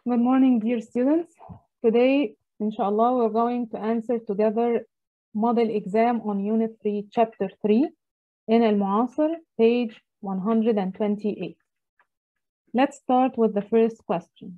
Good morning, dear students. Today, inshallah, we're going to answer together model exam on Unit 3, Chapter 3 in المعاصر, page 128. Let's start with the first question.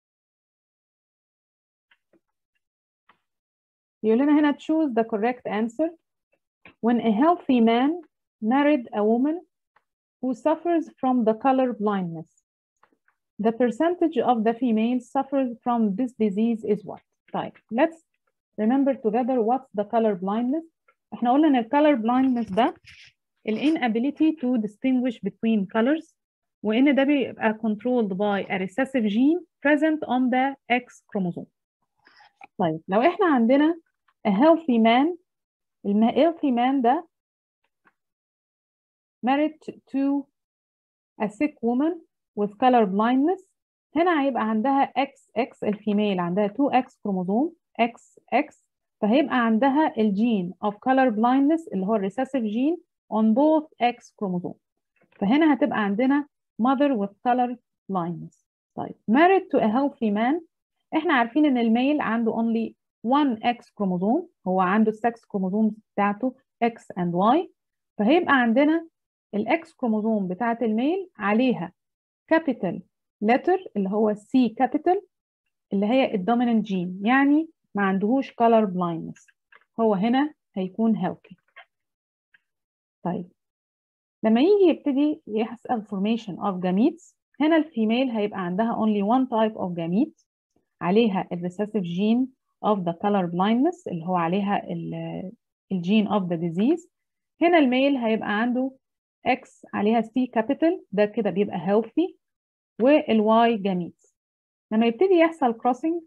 يقول لنا هنا choose the correct answer. When a healthy man married a woman who suffers from the color blindness, the percentage of the females suffers from this disease is what? طيب, let's remember together what's the color blindness. احنا قلنا ان color blindness ده ال inability to distinguish between colors وان ده بيبقى controlled by a recessive gene present on the X chromosome. طيب لو احنا عندنا a healthy man الم healthy man ده married to a sick woman with color blindness هنا هيبقى عندها XX الفيميل عندها 2X كروموزوم XX فهيبقى عندها الجين of color blindness اللي هو recessive gene on both X chromosome فهنا هتبقى عندنا mother with color blindness طيب married to a healthy man احنا عارفين ان الميل عنده only one X كروموزوم هو عنده السكس كروموزوم بتاعته X and Y فهيبقى عندنا الاكس كروموزوم بتاعت الميل عليها capital letter اللي هو C capital اللي هي الدوميننت جين يعني ما عندهوش color blindness هو هنا هيكون healthy طيب لما يجي يبتدي يحصل formation of gametes هنا الفيميل هيبقى عندها only one type of gamete عليها الريسيسيف جين of the color blindness اللي هو عليها الجين of the disease هنا الميل هيبقى عنده X عليها C capital ده كده بيبقى healthy والواي جاميتس لما يبتدي يحصل crossing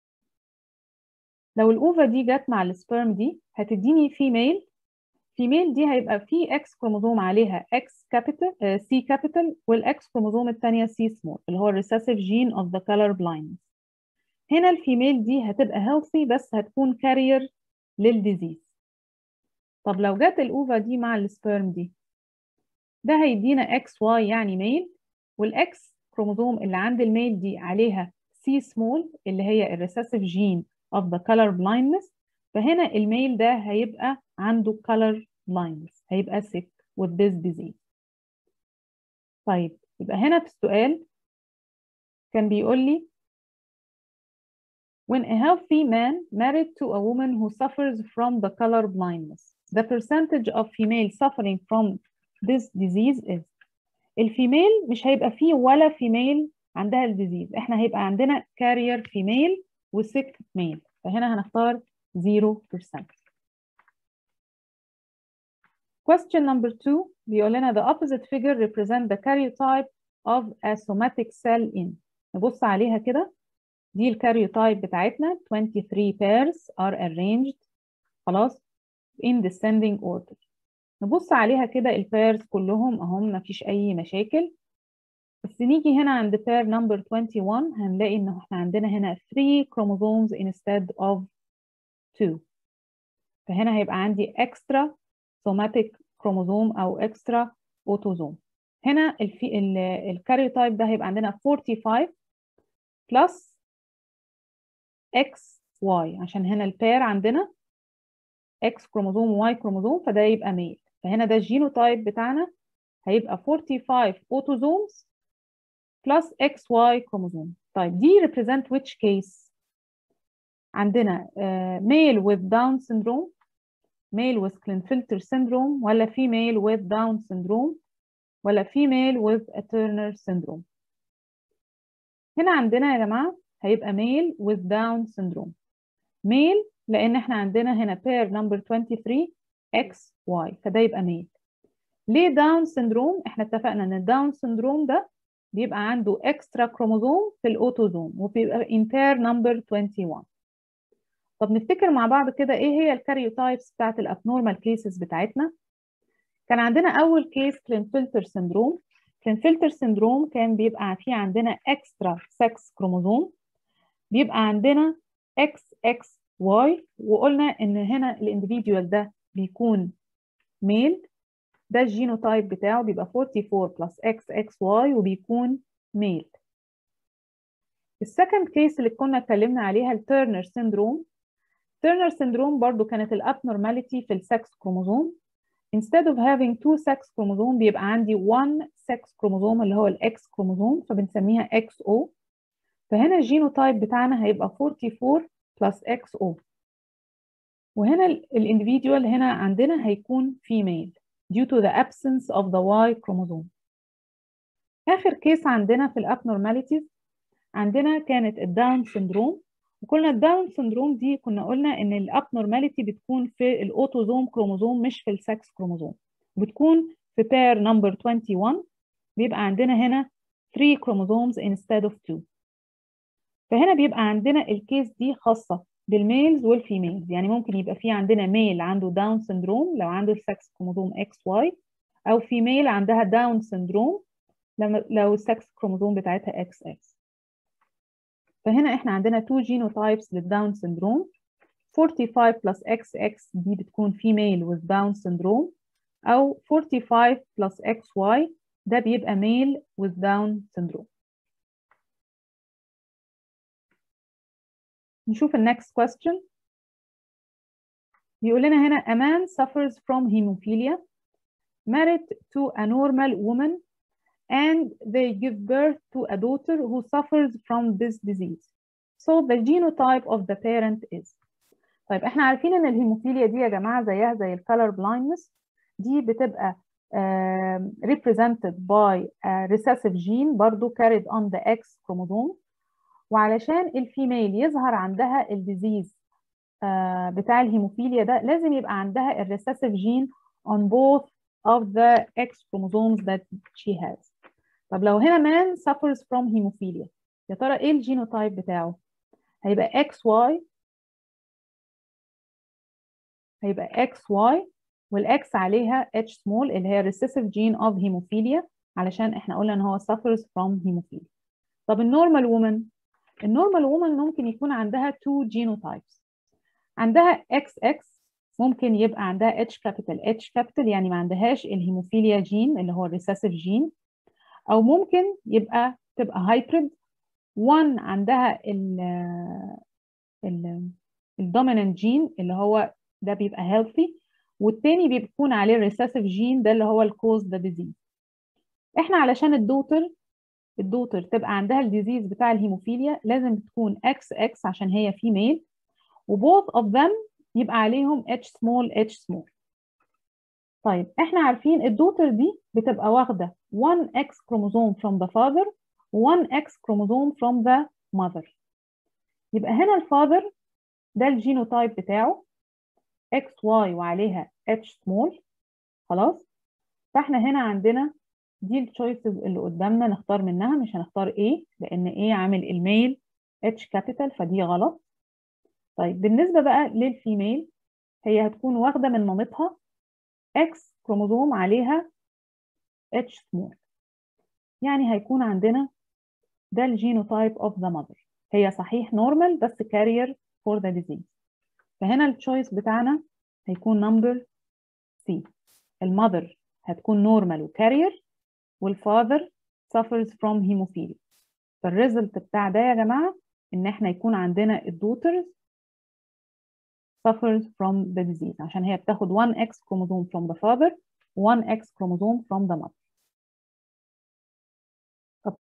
لو الأوفا دي جت مع السبرم دي هتديني فيميل فيميل دي هيبقى في X كروموزوم عليها X capital C capital والإكس كروموزوم الثانية C small اللي هو recessive gene of the color blindness هنا الفيميل دي هتبقى healthy بس هتكون carrier للديزيز طب لو جت الأوفا دي مع السبرم دي ده هيدينا اكس واي يعني ميل والاكس كروموزوم اللي عند الميل دي عليها سي سمول اللي هي الريسيسيف جين of the color blindness فهنا الميل ده هيبقى عنده color blindness هيبقى sick with this disease طيب يبقى هنا في السؤال كان بيقول لي when a healthy man married to a woman who suffers from the color blindness the percentage of female suffering from this disease is الفيميل مش هيبقى فيه ولا فيميل عندها الديزيز احنا هيبقى عندنا كارير فيميل وسيك ميل فهنا هنختار 0% question number two بيقول لنا the opposite figure represent the karyotype of a somatic cell in نبص عليها كده دي الكاريوتايب بتاعتنا 23 pairs are arranged خلاص in descending order نبص عليها كده البيرز كلهم اهم مفيش اي مشاكل بس نيجي هنا عند pair number 21 هنلاقي ان احنا عندنا هنا 3 chromosomes instead of 2 فهنا هيبقى عندي extra somatic chromosome او extra autosome هنا الفي الكاريوتايب ده هيبقى عندنا 45 plus XY عشان هنا البير عندنا X كروموزوم و Y كروموزوم فده يبقى ميل فهنا ده الجينوتايب بتاعنا هيبقى 45 autosomes plus XY كروموزوم طيب دي represent which case عندنا uh, male with Down syndrome male with Klinefelter syndrome ولا female with Down syndrome ولا female with a Turner syndrome هنا عندنا يا جماعة هيبقى male with Down syndrome male لان احنا عندنا هنا pair number 23 x y فده يبقى ميل ليه داون سندروم احنا اتفقنا ان الداون سندروم ده بيبقى عنده اكسترا كروموزوم في الاوتوزوم وبيبقى in pair number 21 طب نفتكر مع بعض كده ايه هي الكاريوتايبس بتاعت الابنورمال كيسز بتاعتنا كان عندنا اول كيس كلينفلتر سندروم كلينفلتر سندروم كان بيبقى فيه عندنا اكسترا سكس كروموزوم بيبقى عندنا اكس اكس واي وقلنا ان هنا الانديفيديوال ده بيكون ميل ده الجينوتايب بتاعه بيبقى 44 بلس اكس اكس واي وبيكون ميل السكند كيس اللي كنا اتكلمنا عليها التيرنر سيندروم تيرنر سيندروم برضو كانت الابنورماليتي في السكس كروموزوم instead of having two sex chromosome بيبقى عندي one sex chromosome اللي هو الاكس كروموزوم فبنسميها XO فهنا الجينوتايب بتاعنا هيبقى 44 plus XO وهنا الانديفيدوال هنا عندنا هيكون female due to the absence of the Y chromosome آخر كيس عندنا في الابنورماليتيز عندنا كانت الداون سندروم وقلنا الداون سندروم دي كنا قلنا ان الابنورماليتي بتكون في الاوتوزوم كروموزوم مش في السكس كروموزوم بتكون في بير نمبر 21 بيبقى عندنا هنا 3 كروموزومز instead of 2 فهنا بيبقى عندنا الكيس دي خاصة بالميلز والفيميلز يعني ممكن يبقى في عندنا ميل عنده داون سندروم لو عنده السكس كروموزوم اكس واي او فيميل عندها داون سندروم لما لو السكس كروموزوم بتاعتها اكس اكس فهنا احنا عندنا تو جينوتايبس للداون سندروم 45 plus XX دي بتكون female with Down syndrome أو 45 plus XY ده بيبقى male with Down syndrome. نشوف ال next question. بيقول لنا هنا a man suffers from hemophilia married to a normal woman and they give birth to a daughter who suffers from this disease. So the genotype of the parent is. طيب احنا عارفين ان الهيموفيليا دي يا جماعه زيها زي الكالر blindness دي بتبقى uh, represented by a recessive gene برضو carried on the X chromosome وعلشان الفيميل يظهر عندها الديزيز uh, بتاع الهيموفيليا ده لازم يبقى عندها الريسيسيف جين on both of the X chromosomes that she has. طب لو هنا man suffers from hemophilia يا ترى ايه الجينوتايب بتاعه؟ هيبقى XY هيبقى XY والإكس عليها H small اللي هي recessive gene of hemophilia علشان احنا قلنا ان هو suffers from hemophilia. طب النورمال وومن النورمال وومن ممكن يكون عندها two genotypes عندها XX ممكن يبقى عندها H capital H capital يعني ما عندهاش الهيموفيليا جين اللي هو الريسيسيف جين او ممكن يبقى تبقى هايبريد 1 عندها ال ال الدومينانت جين اللي هو ده بيبقى هيلثي والتاني بيكون عليه الريسيسيف جين ده اللي هو الكوز ذا ديزيز احنا علشان الدوتر الدوتر تبقى عندها الديزيز بتاع الهيموفيليا لازم تكون اكس اكس عشان هي فيميل وبوث اوف ذم يبقى عليهم اتش سمول اتش سمول طيب احنا عارفين الدوتر دي بتبقى واخده 1 X chromosome from the father و 1 X chromosome from the mother يبقى هنا الفاذر ده الجينوتايب بتاعه XY وعليها H small خلاص فاحنا هنا عندنا دي التشويسز اللي قدامنا نختار منها مش هنختار A لأن A عامل الميل H كابيتال فدي غلط طيب بالنسبة بقى للفيميل هي هتكون واخدة من مامتها X كروموزوم عليها H small يعني هيكون عندنا ده الجينوتايب of the mother هي صحيح normal بس carrier for the disease فهنا التشويس بتاعنا هيكون number C المذر هتكون normal وكارير والفاذر suffers from hemophilia فالريزلت بتاع ده يا جماعة إن إحنا يكون عندنا الدوترز suffers from the disease عشان هي بتاخد 1 X chromosome from the father 1 X chromosome from the mother طب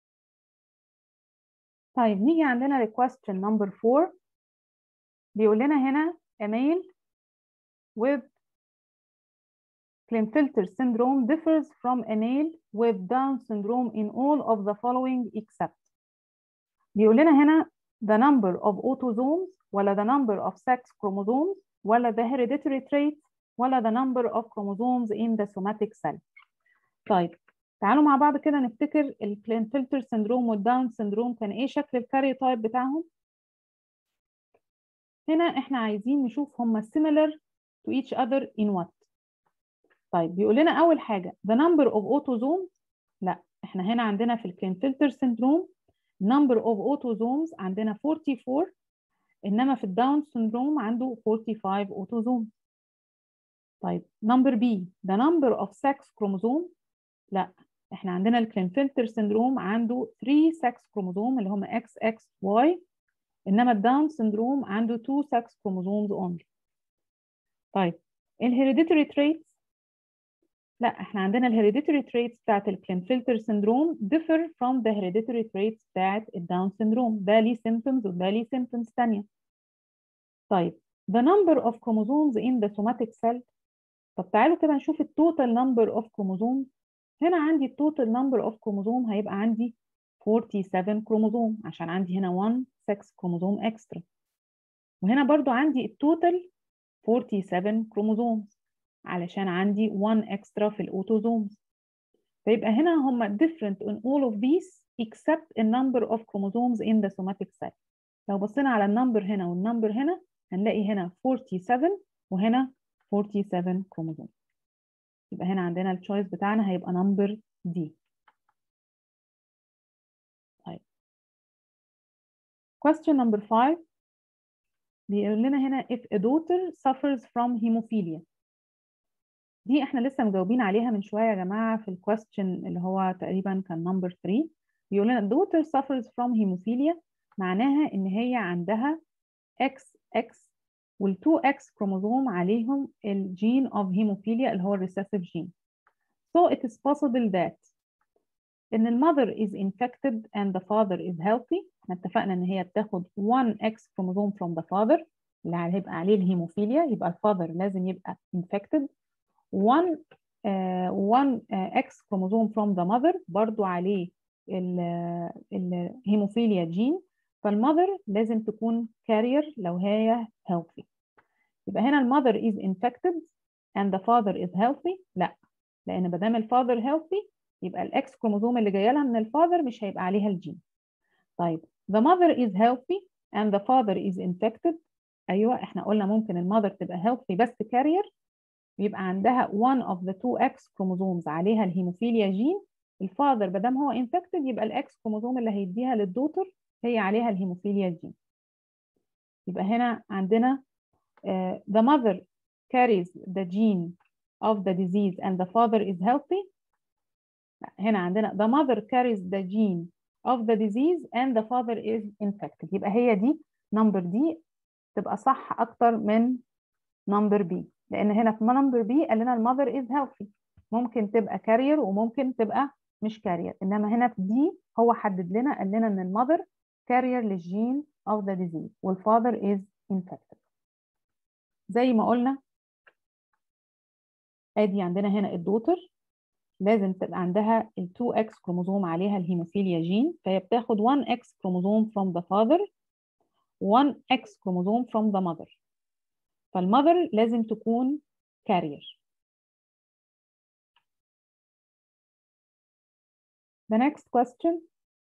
طيب نيجي عندنا question number 4 بيقول لنا هنا a male with Klinefelter syndrome differs from a male with Down syndrome in all of the following except بيقول لنا هنا the number of autosomes ولا the number of sex chromosomes ولا the hereditary traits ولا the number of chromosomes in the somatic cell. طيب تعالوا مع بعض كده نفتكر الكلينفلتر سندروم والداون سندروم كان ايه شكل الكاريو تايب بتاعهم؟ هنا احنا عايزين نشوف هم similar to each other in what؟ طيب بيقول لنا أول حاجة the number of autosomes لا احنا هنا عندنا في الكلينفلتر سندروم number of autosomes عندنا 44 انما في الداون سندروم عنده 45 autosomes طيب number B the number of sex chromosomes لا احنا عندنا الكلينفلتر سندروم عنده 3 سكس كروموزوم اللي هم اكس اكس واي انما الداون سندروم عنده 2 سكس كروموزومز اونلي طيب الهيريديتري تريتس لا احنا عندنا الهيريديتري تريتس بتاعت الكلينفلتر سندروم differ from the hereditary traits بتاعت الداون سندروم ده ليه symptoms وده ليه symptoms تانية طيب the number of chromosomes in the somatic cell طب تعالوا كده نشوف التوتال نمبر اوف كروموزوم هنا عندي التوتال نمبر اوف كروموزوم هيبقى عندي 47 كروموزوم عشان عندي هنا 1 6 كروموزوم اكسترا وهنا برضو عندي التوتال 47 كروموزومز علشان عندي 1 اكسترا في الاوتوزومز فيبقى هنا هم different in all of these except the number of chromosomes in the somatic cell لو بصينا على النمبر هنا والنمبر هنا هنلاقي هنا 47 وهنا 47 كروموزوم يبقى هنا عندنا التشويس بتاعنا هيبقى نمبر دي طيب question number 5 بيقول لنا هنا if a daughter suffers from hemophilia دي احنا لسه مجاوبين عليها من شويه يا جماعه في الكويستشن اللي هو تقريبا كان نمبر 3 بيقول لنا daughter suffers from hemophilia معناها ان هي عندها XX وال2 اكس كروموزوم عليهم الجين of hemophilia اللي هو الريسيسيف جين so it is possible that ان المother is infected and the father is healthy احنا اتفقنا ان هي بتاخد 1 x chromosome from the father اللي هيبقى عليه الهيموفيليا يبقى الفاذر لازم يبقى infected 1 uh, 1 uh, x chromosome from the mother برضو عليه الهيموفيليا جين فالمذر لازم تكون carrier لو هي healthy يبقى هنا المذر is infected and the father is healthy لا لان ما دام الفاذر healthy يبقى الاكس كروموزوم اللي جايه لها من الفاذر مش هيبقى عليها الجين طيب the mother is healthy and the father is infected ايوه احنا قلنا ممكن المذر تبقى healthy بس carrier يبقى عندها one of the two X chromosomes عليها الهيموفيليا جين الفاذر ما دام هو infected يبقى الاكس كروموزوم اللي هيديها للدوتر هي عليها الهيموفيليا جين يبقى هنا عندنا uh, the mother carries the gene of the disease and the father is healthy هنا عندنا the mother carries the gene of the disease and the father is infected يبقى هي دي نمبر دي تبقى صح اكتر من نمبر بي لان هنا في نمبر بي قال لنا المذر is healthy ممكن تبقى كارير وممكن تبقى مش كارير انما هنا في دي هو حدد لنا قال لنا ان المذر كارير للجين of the disease والفاذر is infected زي ما قلنا ادي عندنا هنا الدوتر لازم تبقى عندها ال 2x كروموزوم عليها الهيموفيليا جين فهي بتاخد 1x كروموزوم from the father 1x كروموزوم from the mother فالمذر لازم تكون carrier The next question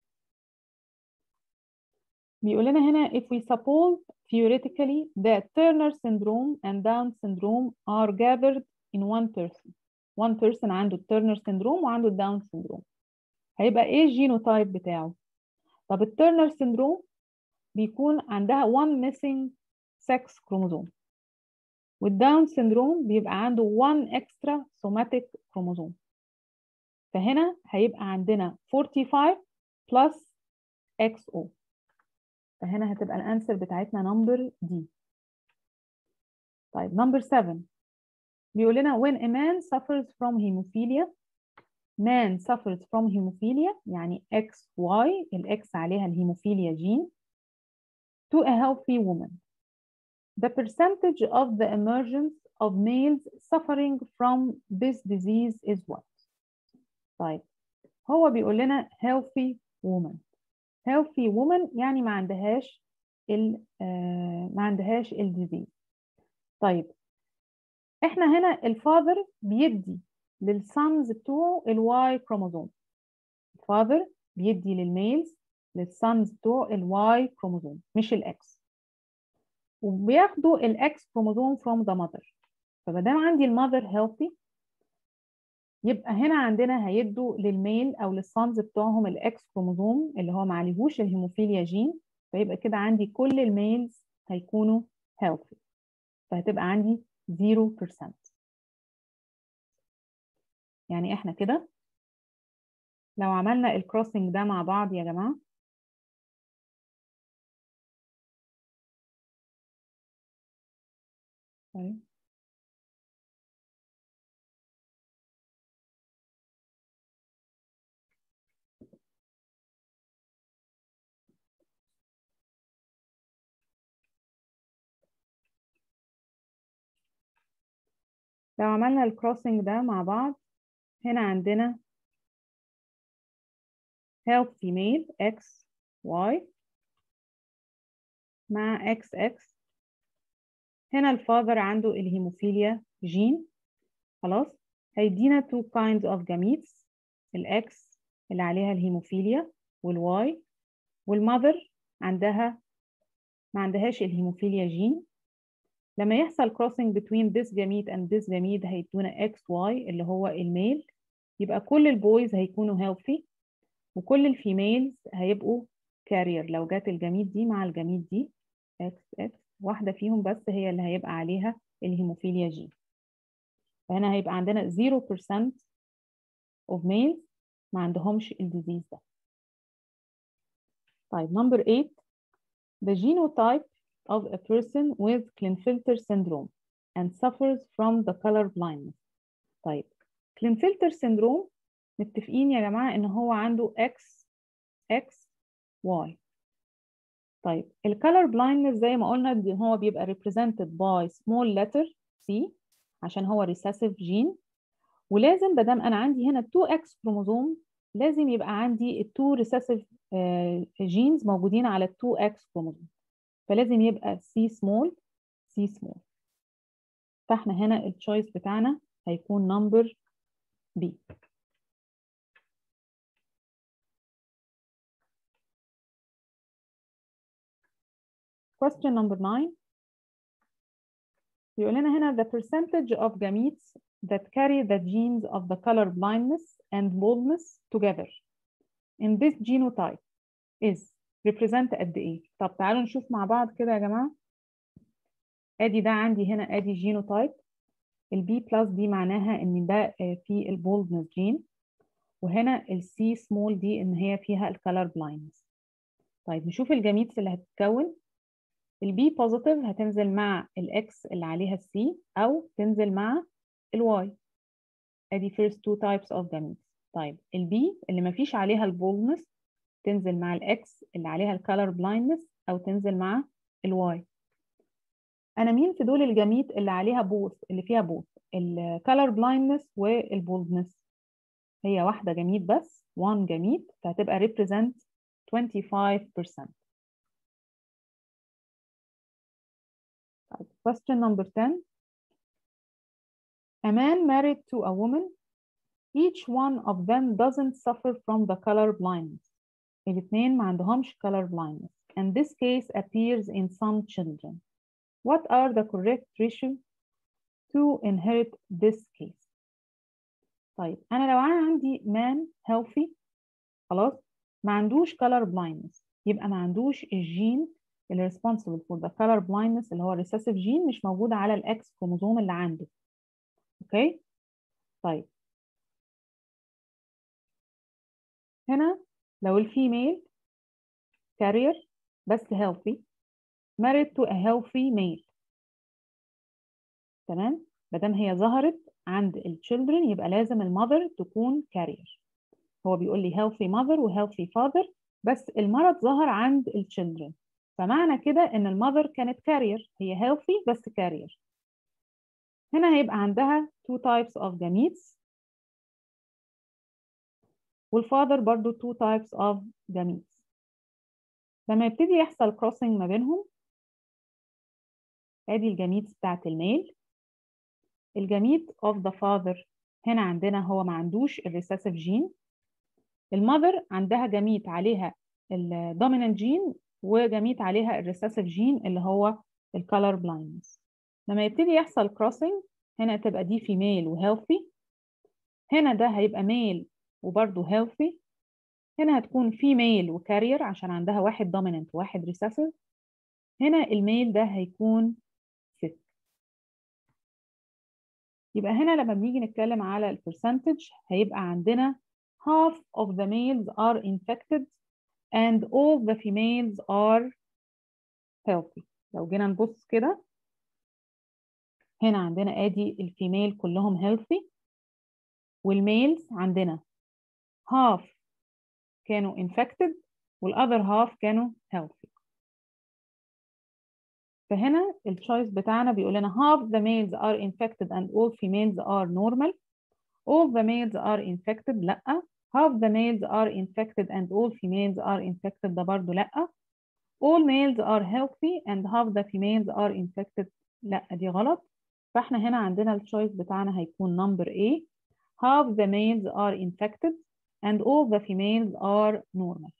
بيقول لنا هنا if we suppose theoretically that Turner syndrome and Down syndrome are gathered in one person one person عنده التيرنر سيندروم وعنده الداون سيندروم هيبقى ايه الجينوتايب بتاعه طب التيرنر سيندروم بيكون عندها one missing sex chromosome والداون سيندروم بيبقى عنده one extra somatic chromosome فهنا هيبقى عندنا 45 plus XO فهنا هتبقى الانسر بتاعتنا نمبر دي طيب نمبر 7 بيقول لنا when a man suffers from hemophilia man suffers from hemophilia يعني XY الإكس عليها الهيموفيليا جين to a healthy woman the percentage of the emergence of males suffering from this disease is what طيب هو بيقول لنا healthy woman healthy woman يعني ما عندهاش ال آه ما عندهاش الديزيز طيب احنا هنا الفاذر بيدي للسانز بتوعه الواي كروموزوم الفاذر بيدي للميلز للسانز بتوعه الواي كروموزوم مش الاكس وبياخدوا الاكس كروموزوم from the mother فما دام عندي المذر healthy يبقى هنا عندنا هيدوا للميل او للسانز بتوعهم الاكس كروموزوم اللي هو معليهوش الهيموفيليا جين فيبقى كده عندي كل الميلز هيكونوا healthy فهتبقى عندي 0% يعني احنا كده لو عملنا الكروسنج ده مع بعض يا جماعة طيب لو عملنا الكروسنج ده مع بعض هنا عندنا healthy male X Y مع X X هنا الفاذر عنده الهيموفيليا جين خلاص هيدينا two kinds of gametes الإكس اللي عليها الهيموفيليا والواي والمذر عندها ما عندهاش الهيموفيليا جين لما يحصل crossing between this gamete and this gamete هيدونا XY اللي هو الميل يبقى كل البويز هيكونوا healthy وكل الفيميلز هيبقوا كارير لو جت الجميت دي مع الجميت دي اكس اكس واحدة فيهم بس هي اللي هيبقى عليها الهيموفيليا جي فهنا هيبقى عندنا 0% of males ما عندهمش الديزيز ده طيب number 8 the genotype of a person with Klinefelter syndrome and suffers from the color blindness طيب Klinefelter syndrome متفقين يا جماعة إن هو عنده X X Y طيب الكالر blindness زي ما قلنا هو بيبقى represented by small letter C عشان هو recessive gene ولازم بدل أنا عندي هنا 2X كروموزوم لازم يبقى عندي ال 2 recessive genes موجودين على ال 2X كروموزوم فلازم يبقى C small C small فاحنا هنا التشويس بتاعنا هيكون number B Question number nine. يقول لنا هنا the percentage of gametes that carry the genes of the color blindness and baldness together in this genotype is represent قد ايه؟ طب تعالوا نشوف مع بعض كده يا جماعة. ادي ده عندي هنا ادي جينوتايب البي بلس دي معناها ان ده في البولدنس جين وهنا السي سمول دي ان هي فيها الكالر بلايندنس. طيب نشوف الجاميتس اللي هتتكون البي بوزيتيف هتنزل مع الاكس اللي عليها السي او تنزل مع الواي ادي first two types of gametes طيب البي اللي ما فيش عليها البولنس تنزل مع الاكس اللي عليها الكالر بلايندنس او تنزل مع الواي انا مين في دول الجميت اللي عليها بوث اللي فيها بوث الكالر بلايندنس والبولدنس هي واحده جميت بس one جميت فهتبقى represent 25% Question number 10. A man married to a woman, each one of them doesn't suffer from the color blindness. الاثنين ما عندهمش color blindness. And this case appears in some children. What are the correct ratio to inherit this case? طيب أنا لو أنا عندي man healthy خلاص ما عندوش color blindness يبقى ما عندوش الجين اللي responsible for the color blindness اللي هو recessive gene مش موجود على الاكس كروموزوم اللي عنده اوكي طيب هنا لو الفيميل carrier بس healthy married to a healthy male تمام مادام هي ظهرت عند الchildren يبقى لازم المذر تكون carrier هو بيقول لي healthy mother و healthy father بس المرض ظهر عند الchildren فمعنى كده ان المذر كانت كارير هي healthy بس كارير هنا هيبقى عندها two types of gametes والفاذر برضو two types of gametes لما يبتدي يحصل crossing ما بينهم ادي الجميتس بتاعت الميل الجميت of the father هنا عندنا هو ما عندوش الريسيسيف جين المذر عندها جميت عليها الدومينانت جين وجميت عليها الريسيسيف جين اللي هو الكالر بلايندنس لما يبتدي يحصل كروسنج هنا تبقى دي فيميل وهيلثي هنا ده هيبقى ميل وبرده هيلثي هنا هتكون فيميل وكارير عشان عندها واحد دوميننت وواحد ريسيسيف هنا الميل ده هيكون ست يبقى هنا لما بنيجي نتكلم على البرسنتج هيبقى عندنا half of the males are infected and all the females are healthy لو جينا نبص كده هنا عندنا ادي الفيميل كلهم healthy والميلز عندنا half كانوا infected والother half كانوا healthy فهنا التشويس بتاعنا بيقول لنا half the males are infected and all females are normal all the males are infected لأ half the males are infected and all females are infected ده برضو لأ all males are healthy and half the females are infected لأ دي غلط فاحنا هنا عندنا التشويس بتاعنا هيكون number A half the males are infected and all the females are normal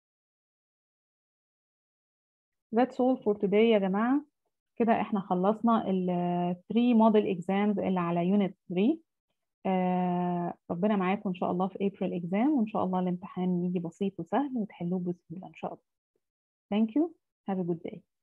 That's all for today يا جماعة كده احنا خلصنا ال 3 model exams اللي على unit 3 آه ربنا معاكم ان شاء الله في April exam وان شاء الله الامتحان يجي بسيط وسهل وتحلوه بسهولة ان شاء الله. Thank you. Have a good day.